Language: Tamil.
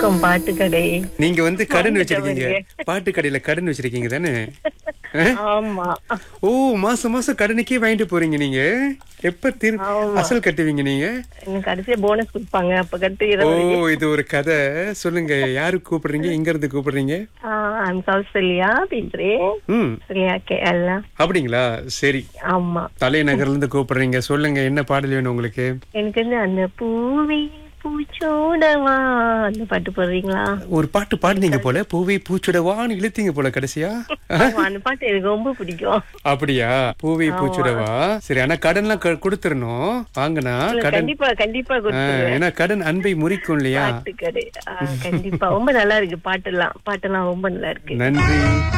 வணக்கம் பாட்டு கடை நீங்க வந்து கடன் வாங்கிட்டு வச்சிருக்கீங்க வரீங்க. பாட்டு கடையில கடன் வச்சிருக்கீங்க தானே ஆமா ஓ மாசம் மாசம் கடனுக்கே வாங்கிட்டு போறீங்க நீங்க எப்ப திரு ஆமா. அசல் கட்டுவீங்க நீங்க எனக்கு கடைசியா போனஸ் கொடுப்பாங்க அப்ப கட்டு ஓ இருபது இது ஒரு கதை சொல்லுங்க யாரு கூப்பிடுறீங்க எங்க இருந்து கூப்பிடுறீங்க ஐம் கௌசல்யா பேசுறேன் ம் சரியா கேள்ல அப்படிங்களா சரி ஆமா தலைநகர்ல இருந்து கூப்பிடுறீங்க சொல்லுங்க என்ன பாடல் வேணும் உங்களுக்கு எனக்கு வந்து அந்த பூவே பூச்சோடவா அந்த பாட்டு போடுறீங்களா ஒரு பாட்டு பாடுனீங்க போல பூவை பூச்சுடவான்னு இழுத்தீங்க போல கடைசியா ஆமா, அந்த பாட்டு எனக்கு ரொம்ப பிடிக்கும் அப்படியா பூவை பூச்சுடவா சரி ஆனா கடன்லாம் க- கொடுத்துடணும் வாங்கினா கடன் கண்டிப்பா கண்டிப்பா ஆ, கொடுத்துருவேன் ஏன்னா கடன் அன்பை முறிக்கும் இல்லையா பாட்டு கடை ஆ, கண்டிப்பா ரொம்ப நல்லா இருக்கு பாட்டெல்லாம் பாட்டெல்லாம் ரொம்ப நல்லா இருக்கு நன்றி